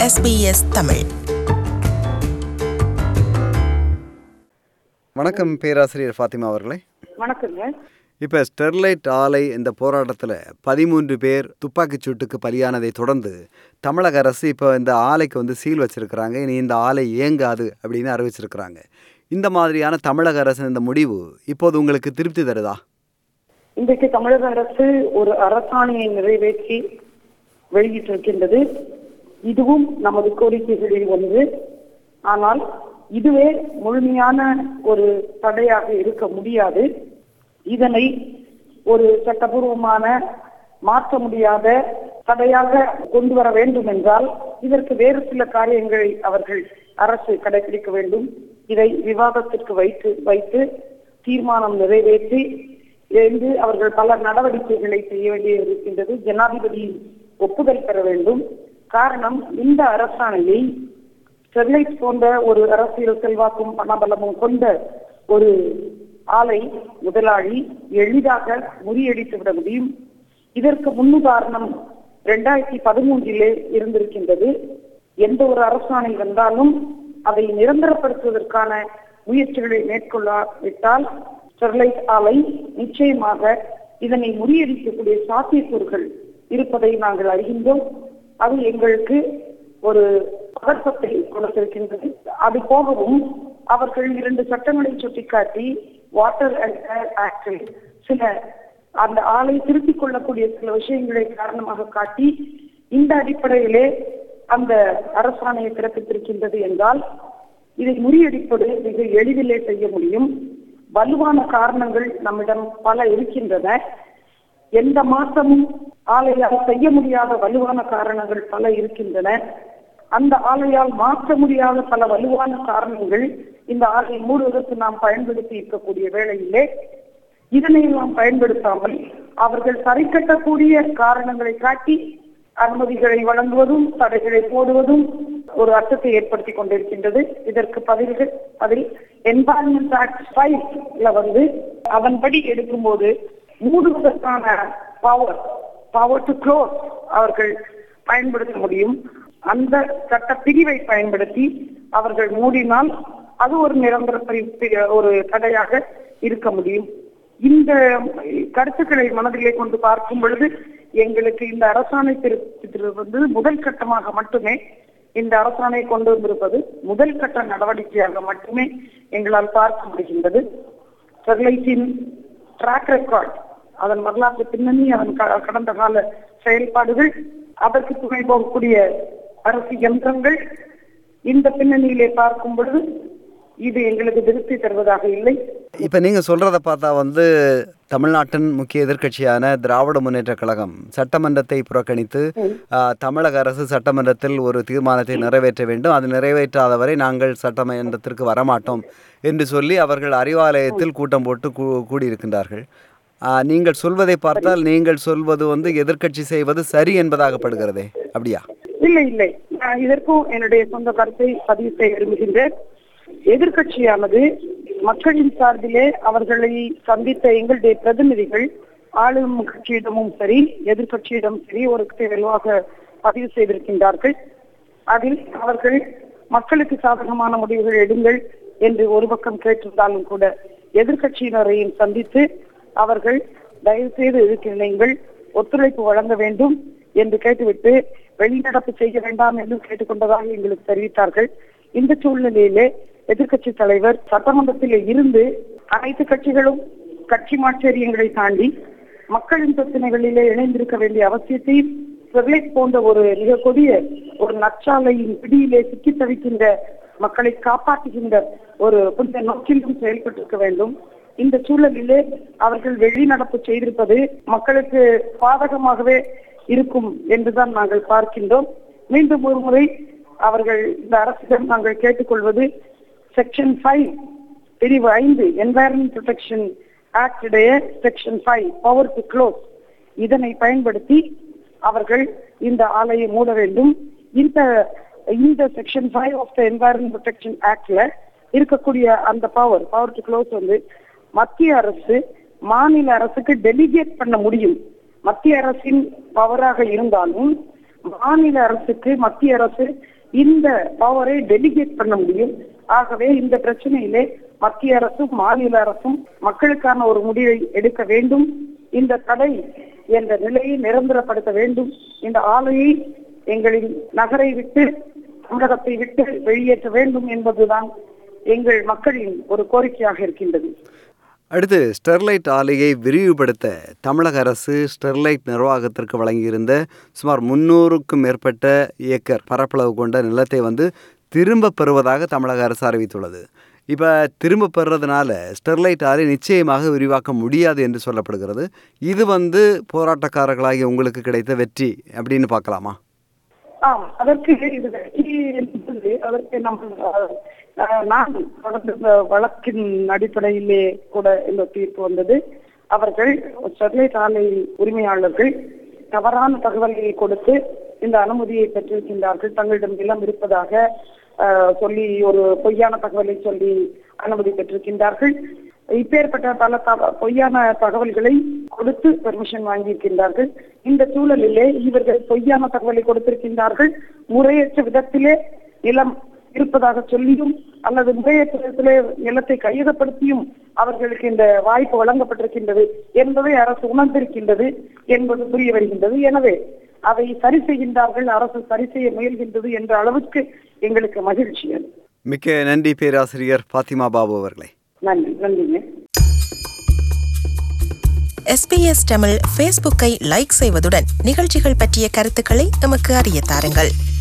SBS Tamil வணக்கம் பேராசிரியர் ஃபாத்திமா அவர்களே வணக்கங்க இப்போ ஸ்டெர்லைட் ஆலை இந்த போராட்டத்தில் பதிமூன்று பேர் துப்பாக்கிச் சூட்டுக்கு பலியானதை தொடர்ந்து தமிழக அரசு இப்போ இந்த ஆலைக்கு வந்து சீல் வச்சிருக்கிறாங்க இனி இந்த ஆலை இயங்காது அப்படின்னு அறிவிச்சிருக்கிறாங்க இந்த மாதிரியான தமிழக அரசின் இந்த முடிவு இப்போது உங்களுக்கு திருப்தி தருதா இன்றைக்கு தமிழக அரசு ஒரு அரசாணையை நிறைவேற்றி வெளியிட்டிருக்கின்றது இதுவும் நமது கோரிக்கைகளில் ஒன்று ஆனால் இதுவே முழுமையான ஒரு தடையாக இருக்க முடியாது இதனை ஒரு சட்டபூர்வமான மாற்ற முடியாத தடையாக கொண்டு வர வேண்டும் என்றால் இதற்கு வேறு சில காரியங்களை அவர்கள் அரசு கடைபிடிக்க வேண்டும் இதை விவாதத்திற்கு வைத்து வைத்து தீர்மானம் நிறைவேற்றி என்று அவர்கள் பல நடவடிக்கைகளை செய்ய வேண்டிய இருக்கின்றது ஜனாதிபதியின் ஒப்புதல் பெற வேண்டும் காரணம் இந்த அரசாணையை ஸ்டெர்லைட் போன்ற ஒரு அரசியல் செல்வாக்கும் பணபலமும் கொண்ட ஒரு ஆலை முதலாளி எளிதாக முறியடித்து விட முடியும் இதற்கு முன்னுதாரணம் இரண்டாயிரத்தி பதிமூன்றிலே இருந்திருக்கின்றது எந்த ஒரு அரசாணை வந்தாலும் அதை நிரந்தரப்படுத்துவதற்கான முயற்சிகளை மேற்கொள்ளாவிட்டால் ஸ்டெர்லைட் ஆலை நிச்சயமாக இதனை முறியடிக்கக்கூடிய சாத்தியக்கூறுகள் இருப்பதை நாங்கள் அறிகின்றோம் அது எங்களுக்கு ஒரு பதற்றத்தை கொடுத்திருக்கின்றது அது போகவும் அவர்கள் இரண்டு சட்டங்களை சுட்டிக்காட்டி வாட்டர் அண்ட் ஏர் ஆக்டில் சில அந்த ஆலை திருத்திக் கொள்ளக்கூடிய சில விஷயங்களை காரணமாக காட்டி இந்த அடிப்படையிலே அந்த அரசாணையை பிறப்பித்திருக்கின்றது என்றால் இதை முறியடிப்பது மிக எளிதிலே செய்ய முடியும் வலுவான காரணங்கள் நம்மிடம் பல இருக்கின்றன எந்த மாற்றமும் ஆலையால் செய்ய முடியாத வலுவான காரணங்கள் பல இருக்கின்றன அந்த ஆலையால் மாற்ற முடியாத பல வலுவான காரணங்கள் இந்த ஆலையை மூடுவதற்கு நாம் பயன்படுத்தி இருக்கக்கூடிய வேளையிலே இதனை நாம் பயன்படுத்தாமல் அவர்கள் சரி கட்டக்கூடிய காரணங்களை காட்டி அனுமதிகளை வழங்குவதும் தடைகளை போடுவதும் ஒரு அர்த்தத்தை ஏற்படுத்தி கொண்டிருக்கின்றது இதற்கு பதில்கள் அதில் என்வாரன்மெண்ட் ஆக்ட் ஃபைவ்ல வந்து அதன்படி எடுக்கும்போது மூடுவதற்கான பவர் பவர் டு க்ளோஸ் அவர்கள் பயன்படுத்த முடியும் அந்த சட்ட பிரிவை பயன்படுத்தி அவர்கள் மூடினால் அது ஒரு நிரந்தர பரி- ஒரு தடையாக இருக்க முடியும் இந்த கருத்துக்களை மனதிலே கொண்டு பார்க்கும் பொழுது எங்களுக்கு இந்த அரசாணை திருத்தத்தில் வந்து முதல் கட்டமாக மட்டுமே இந்த அரசாணை கொண்டு வந்திருப்பது முதல் கட்ட நடவடிக்கையாக மட்டுமே எங்களால் பார்க்க முடிகின்றது ஸ்டெர்லைட்டின் ட்ராக் ரெக்கார்ட் அதன் வரலாற்று பின்னணி அதன் க- கடந்த கால செயல்பாடுகள் அதற்கு துணை போகக்கூடிய அரசு யந்திரங்கள் இந்த பின்னணியிலே பார்க்கும் பொழுது இது எங்களுக்கு திருப்தி தருவதாக இல்லை இப்போ நீங்கள் சொல்கிறத பார்த்தா வந்து தமிழ்நாட்டின் முக்கிய எதிர்க்கட்சியான திராவிட முன்னேற்ற கழகம் சட்டமன்றத்தை புறக்கணித்து ஆ, தமிழக அரசு சட்டமன்றத்தில் ஒரு தீர்மானத்தை நிறைவேற்ற வேண்டும் அது நிறைவேற்றாதவரை நாங்கள் சட்டமன்றத்திற்கு வரமாட்டோம் என்று சொல்லி அவர்கள் அறிவாலயத்தில் கூட்டம் போட்டு கூ கூடியிருக்கின்றார்கள் ஆ, நீங்கள் சொல்வதை பார்த்தால் நீங்கள் சொல்வது வந்து எதிர்க்கட்சி செய்வது சரி என்பதாகப்படுகிறதே அப்படியா இல்லை இல்லை நான் இதற்கும் என்னுடைய சொந்த கருத்தை பதிவு செய்ய விரும்புகின்றேன் எதிர்க்கட்சியானது மக்களின் சார்பிலே அவர்களை சந்தித்த எங்களுடைய பிரதிநிதிகள் ஆளும் கட்சியிடமும் சரி எதிர்க்கட்சியிடம் சரி ஒரு தெளிவாக பதிவு செய்திருக்கின்றார்கள் அதில் அவர்கள் மக்களுக்கு சாதகமான முடிவுகள் எடுங்கள் என்று ஒரு பக்கம் கேட்டிருந்தாலும் கூட எதிர்க்கட்சியினரையும் சந்தித்து அவர்கள் தயவு செய்து இதுக்கு நீங்கள் ஒத்துழைப்பு வழங்க வேண்டும் என்று கேட்டுவிட்டு வெளிநடப்பு செய்ய வேண்டாம் என்று கேட்டுக்கொண்டதாக எங்களுக்கு தெரிவித்தார்கள் இந்த சூழ்நிலையிலே எதிர்க்கட்சி தலைவர் சட்டமன்றத்தில் இருந்து அனைத்து கட்சிகளும் கட்சி மாச்சரியங்களை தாண்டி மக்களின் பிரச்சனைகளிலே இணைந்திருக்க வேண்டிய அவசியத்தையும் ஸ்டெர்லைட் போன்ற ஒரு மிக கொடிய ஒரு நற்சாலையின் பிடியிலே சிக்கி தவிக்கின்ற மக்களை காப்பாற்றுகின்ற ஒரு புனித நோக்கிலும் செயல்பட்டிருக்க வேண்டும் இந்த சூழலிலே அவர்கள் வெளிநடப்பு செய்திருப்பது மக்களுக்கு பாதகமாகவே இருக்கும் என்றுதான் நாங்கள் பார்க்கின்றோம் மீண்டும் ஒரு முறை அவர்கள் இந்த அரசிடம் நாங்கள் கேட்டுக்கொள்வது செக்ஷன் ஃபைவ் பிரிவு ஐந்து என்வாயரன்மெண்ட் ப்ரொடெக்ஷன் ஆக்ட் உடைய section five power to close இதனை பயன்படுத்தி அவர்கள் இந்த ஆலையை மூட வேண்டும் இந்த இந்த section five of the environment protection ஆக்ட்ல இருக்கக்கூடிய அந்த பவர் பவர் டு க்ளோஸ் வந்து மத்திய அரசு மாநில அரசுக்கு டெலிகேட் பண்ண முடியும் மத்திய அரசின் பவராக இருந்தாலும் மாநில அரசுக்கு மத்திய அரசு இந்த பவரை டெலிகேட் பண்ண முடியும் ஆகவே இந்த பிரச்சனையிலே மத்திய அரசும் மாநில அரசும் மக்களுக்கான ஒரு முடிவை எடுக்க வேண்டும் இந்த தடை என்ற நிலையை நிரந்தரப்படுத்த வேண்டும் இந்த ஆலையை எங்களின் நகரை விட்டு தமிழகத்தை விட்டு வெளியேற்ற வேண்டும் என்பதுதான் எங்கள் மக்களின் ஒரு கோரிக்கையாக இருக்கின்றது அடுத்து ஸ்டெர்லைட் ஆலையை விரிவுபடுத்த தமிழக அரசு ஸ்டெர்லைட் நிர்வாகத்திற்கு வழங்கியிருந்த சுமார் முன்னூறுக்கும் மேற்பட்ட ஏக்கர் பரப்பளவு கொண்ட நிலத்தை வந்து திரும்ப பெறுவதாக தமிழக அரசு அறிவித்துள்ளது இப்போ திரும்ப பெறுறதுனால ஸ்டெர்லைட் ஆலை நிச்சயமாக விரிவாக்க முடியாது என்று சொல்லப்படுகிறது இது வந்து போராட்டக்காரர்களாகிய உங்களுக்கு கிடைத்த வெற்றி அப்படின்னு பார்க்கலாமா ஆம் அதற்கு இது வெற்றி என்பது அதற்கு நம்ம அஹ், அஹ், நான் தொடர்ந்த இந்த வழக்கின் அடிப்படையிலே கூட இந்த தீர்ப்பு வந்தது அவர்கள் ஸ்டெர்லைட் ஆலை உரிமையாளர்கள் தவறான தகவல்களை கொடுத்து இந்த அனுமதியை பெற்றிருக்கின்றார்கள் தங்களிடம் நிலம் இருப்பதாக அஹ், சொல்லி ஒரு பொய்யான தகவலை சொல்லி அனுமதி பெற்றிருக்கின்றார்கள் இப்பேற்பட்ட பல தவ- பொய்யான தகவல்களை கொடுத்து பெர்மிஷன் வாங்கியிருக்கின்றார்கள் இந்த சூழலிலே இவர்கள் பொய்யான தகவலை கொடுத்திருக்கின்றார்கள் முறையற்ற விதத்திலே நிலம் இருப்பதாக சொல்லியும் அல்லது முறையற்ற விதத்திலே நிலத்தை கையகப்படுத்தியும் அவர்களுக்கு இந்த வாய்ப்பு வழங்கப்பட்டிருக்கின்றது என்பதை அரசு உணர்ந்திருக்கின்றது என்பது புரிய வருகின்றது எனவே அதை சரி செய்கின்றார்கள் அரசு சரி செய்ய முயல்கின்றது என்ற அளவுக்கு எங்களுக்கு மகிழ்ச்சி அது. மிக்க நன்றி பேராசிரியர் ஃபாத்திமா பாபு அவர்களே நன்றி நன்றிங்க எஸ்பிஎஸ் தமிழ் ஃபேஸ்புக்கை லைக் செய்வதுடன் நிகழ்ச்சிகள் பற்றிய கருத்துக்களை எமக்கு அறிய தாருங்கள்